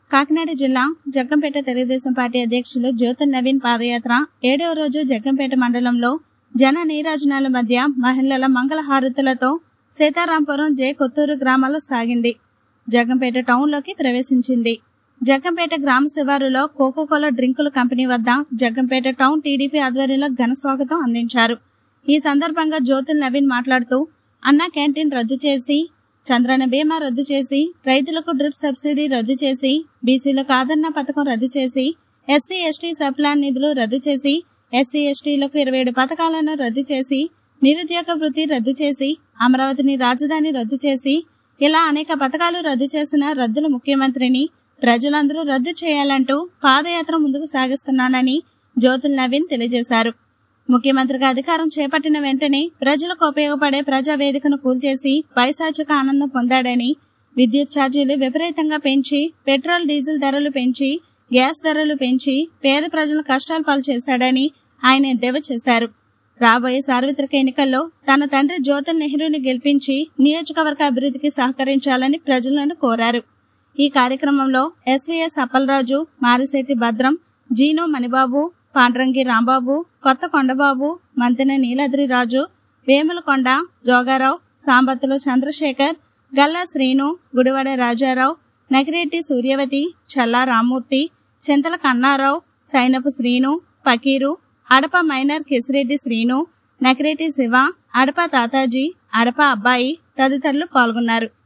కాకినాడ జిల్లా జగ్గంపేట తెలుగుదేశం పార్టీ అధ్యక్షులు జ్యోతుల్ నవీన్ పాదయాత్ర ఏడవ రోజు జగ్గంపేట మండలంలో జన నీరాజనాల మధ్య మహిళల మంగళ హారతులతో సీతారాంపురం జే కొత్తూరు గ్రామాల్లో సాగింది జగ్గంపేట టౌన్లోకి ప్రవేశించింది జగ్గంపేట గ్రామ శివారులో కోకోకోలా డ్రింకుల కంపెనీ వద్ద జగ్గంపేట టౌన్ టీడీపీ ఆధ్వర్యంలో ఘన స్వాగతం అందించారు ఈ సందర్భంగా జ్యోతుల్ నవీన్ మాట్లాడుతూ అన్నా క్యాంటీన్ రద్దు చేసి చంద్రన బీమా రద్దు చేసి రైతులకు డ్రిప్ సబ్సిడీ రద్దు చేసి బీసీలకు ఆదరణ పథకం రద్దు చేసి ఎస్సీ ఎస్టీ సప్లాన్ నిధులు రద్దు చేసి ఎస్సీ ఎస్టీలకు ఇరవై ఏడు పథకాలను రద్దు చేసి నిరుద్యోగ వృత్తి రద్దు చేసి అమరావతిని రాజధాని రద్దు చేసి ఇలా అనేక పథకాలు రద్దు చేసిన రద్దుల ముఖ్యమంత్రిని ప్రజలందరూ రద్దు చేయాలంటూ పాదయాత్ర ముందుకు సాగిస్తున్నానని జ్యోతుల్ నవీన్ తెలియజేశారు ముఖ్యమంత్రిగా అధికారం చేపట్టిన వెంటనే ప్రజలకు ఉపయోగపడే ప్రజా వేదికను కూల్చేసి పైశాచిక ఆనందం పొందాడని విద్యుత్ ఛార్జీలు విపరీతంగా పెంచి పెట్రోల్ డీజిల్ ధరలు పెంచి గ్యాస్ ధరలు పెంచి పేద ప్రజలను కష్టాలు పాలు చేశాడని ఆయన ఎద్దేవా చేశారు రాబోయే సార్వత్రిక ఎన్నికల్లో తన తండ్రి జ్యోతుల్ నెహ్రూని గెలిపించి నియోజకవర్గ అభివృద్ధికి సహకరించాలని ప్రజలను కోరారు ఈ కార్యక్రమంలో ఎస్వీఎస్ అప్పలరాజు మారిశెట్టి భద్రం జీను మణిబాబు పాండ్రంగి రాంబాబు కొత్త కొండబాబు మంతెన నీలాద్రి రాజు వేములకొండ జోగారావు సాంబత్తుల చంద్రశేఖర్ గల్లా శ్రీను గుడివాడ రాజారావు నకిరెడ్డి సూర్యవతి చల్లా రామ్మూర్తి చింతల కన్నారావు సైనపు శ్రీను పకీరు అడప మైనర్ కిసిరెడ్డి శ్రీను నకిరెడ్డి శివ అడప తాతాజీ అడప అబ్బాయి తదితరులు పాల్గొన్నారు